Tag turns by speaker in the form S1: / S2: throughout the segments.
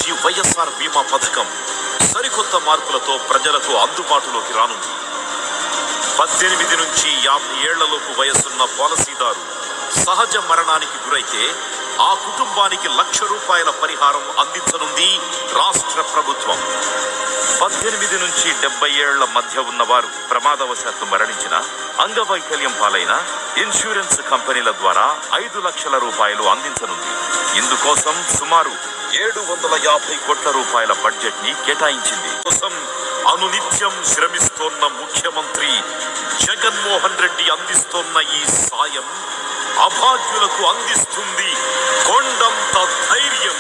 S1: నుంచి వైఎస్ఆర్ బీమా పథకం సరికొత్త మార్పులతో ప్రజలకు అందుబాటులోకి రానుంది పద్దెనిమిది నుంచి యాభై ఏళ్లలోపు వయసున్న పాలసీదారు సహజ మరణానికి గురైతే ఆ కుటుంబానికి లక్ష రూపాయల పరిహారం అందించనుంది రాష్ట్ర ప్రభుత్వం పద్దెనిమిది నుంచి డెబ్బై ఏళ్ల మధ్య ఉన్నవారు ప్రమాదవశాత్తు మరణించిన అంగవైకల్యం పాలైన ఇన్సూరెన్స్ కంపెనీల ద్వారా ఐదు లక్షల రూపాయలు అందించనుంది ఇందుకోసం సుమారు ఏడు వందల యాభై కోట్ల రూపాయల బడ్జెట్ ని కేటాయించింది కోసం అనునిత్యం శ్రమిస్తోన్న ముఖ్యమంత్రి జగన్మోహన్ రెడ్డి అందిస్తోన్న ఈ సాయం అభాగ్యులకు అందిస్తుంది కొండంత ధైర్యం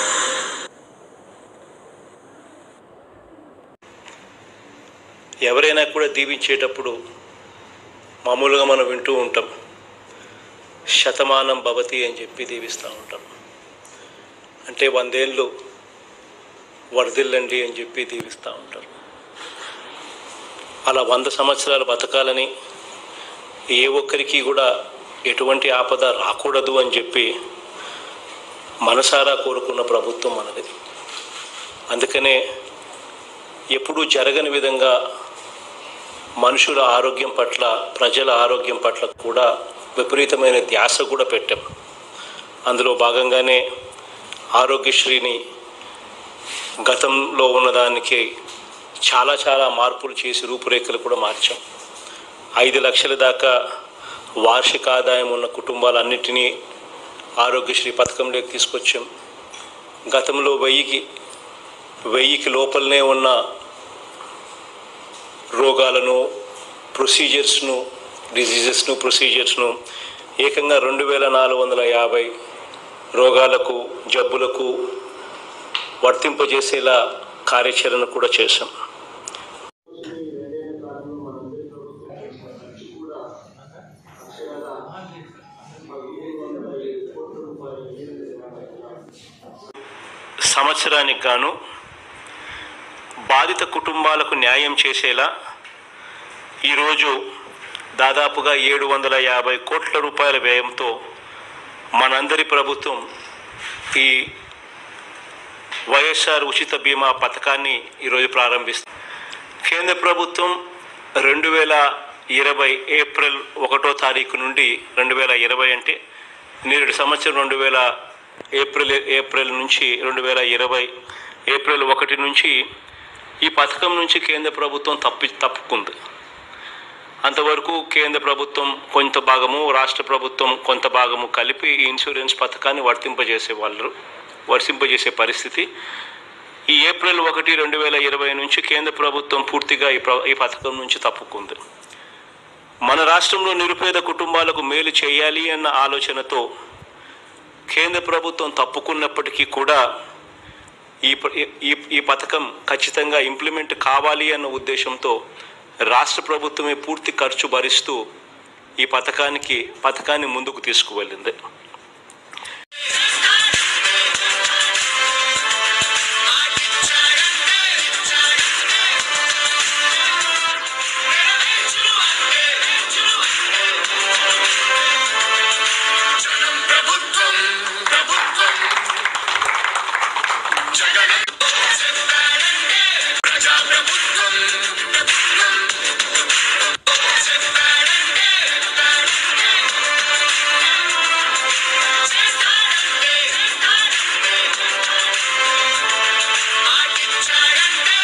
S2: ఎవరైనా కూడా దీవించేటప్పుడు మామూలుగా మనం వింటూ ఉంటాం శతమానం భవతి అని చెప్పి దీవిస్తూ ఉంటాం అంటే వందేళ్ళు వర్ధిల్లండి అని చెప్పి దీవిస్తూ ఉంటారు అలా వంద సంవత్సరాలు బతకాలని ఏ ఒక్కరికి కూడా ఎటువంటి ఆపద రాకూడదు అని చెప్పి మనసారా కోరుకున్న ప్రభుత్వం మనది అందుకనే ఎప్పుడూ జరగని విధంగా మనుషుల ఆరోగ్యం పట్ల ప్రజల ఆరోగ్యం పట్ల కూడా విపరీతమైన ధ్యాస కూడా పెట్టాం అందులో భాగంగానే ఆరోగ్యశ్రీని గతంలో ఉన్నదానికి చాలా చాలా మార్పులు చేసి రూపురేఖలు కూడా మార్చాం ఐదు లక్షల దాకా వార్షిక ఆదాయం ఉన్న కుటుంబాలన్నిటినీ ఆరోగ్యశ్రీ పథకంలోకి తీసుకొచ్చాం గతంలో వెయ్యికి వెయ్యికి లోపలనే ఉన్న రోగాలను ప్రొసీజర్స్ను డిజీజెస్ను ప్రొసీజర్స్ను ఏకంగా రెండు వేల నాలుగు వందల యాభై రోగాలకు జబ్బులకు వర్తింపజేసేలా కార్యాచరణ కూడా చేశాం సంవత్సరానికి గాను బాధిత కుటుంబాలకు న్యాయం చేసేలా ఈరోజు దాదాపుగా ఏడు వందల యాభై కోట్ల రూపాయల వ్యయంతో మనందరి ప్రభుత్వం ఈ వైఎస్ఆర్ ఉచిత బీమా పథకాన్ని ఈరోజు ప్రారంభిస్తుంది కేంద్ర ప్రభుత్వం రెండు వేల ఇరవై ఏప్రిల్ ఒకటో తారీఖు నుండి రెండు వేల ఇరవై అంటే నేడు సంవత్సరం రెండు వేల ఏప్రిల్ ఏప్రిల్ నుంచి రెండు వేల ఇరవై ఏప్రిల్ ఒకటి నుంచి ఈ పథకం నుంచి కేంద్ర ప్రభుత్వం తప్పి తప్పుకుంది అంతవరకు కేంద్ర ప్రభుత్వం కొంత భాగము రాష్ట్ర ప్రభుత్వం కొంత భాగము కలిపి ఈ ఇన్సూరెన్స్ పథకాన్ని వర్తింపజేసే వాళ్ళు వర్తింపజేసే పరిస్థితి ఈ ఏప్రిల్ ఒకటి రెండు వేల ఇరవై నుంచి కేంద్ర ప్రభుత్వం పూర్తిగా ఈ ప్ర ఈ పథకం నుంచి తప్పుకుంది మన రాష్ట్రంలో నిరుపేద కుటుంబాలకు మేలు చేయాలి అన్న ఆలోచనతో కేంద్ర ప్రభుత్వం తప్పుకున్నప్పటికీ కూడా ఈ ప- ఈ ఈ పథకం ఖచ్చితంగా ఇంప్లిమెంట్ కావాలి అన్న ఉద్దేశంతో రాష్ట్ర ప్రభుత్వమే పూర్తి ఖర్చు భరిస్తూ ఈ పథకానికి పథకాన్ని ముందుకు తీసుకువెళ్ళింది
S3: జనం ప్రభుత్వం ప్రభుత్వం జగన్ చెప్పాడంటే ప్రజా ప్రభుత్వం ప్రభుత్వం చెప్పాడంటే చేస్తాడంటే మాటిచ్చాడంటే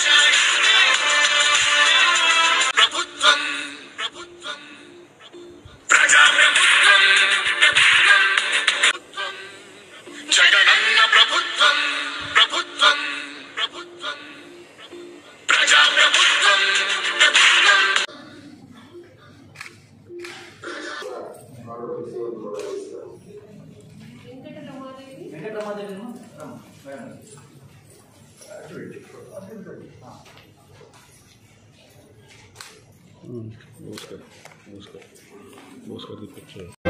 S3: ప్రభుత్వం ప్రభుత్వం ప్రజా ప్రభుత్వం ప్రభుత్వం ప్రభుత్వం జగనన్న ప్రభుత్వం ప్రభుత్వం ప్రభుత్వం ప్రజా ప్రభుత్వం ప్రభుత్వం
S4: నమస్కారం నమస్కారం నమస్కారం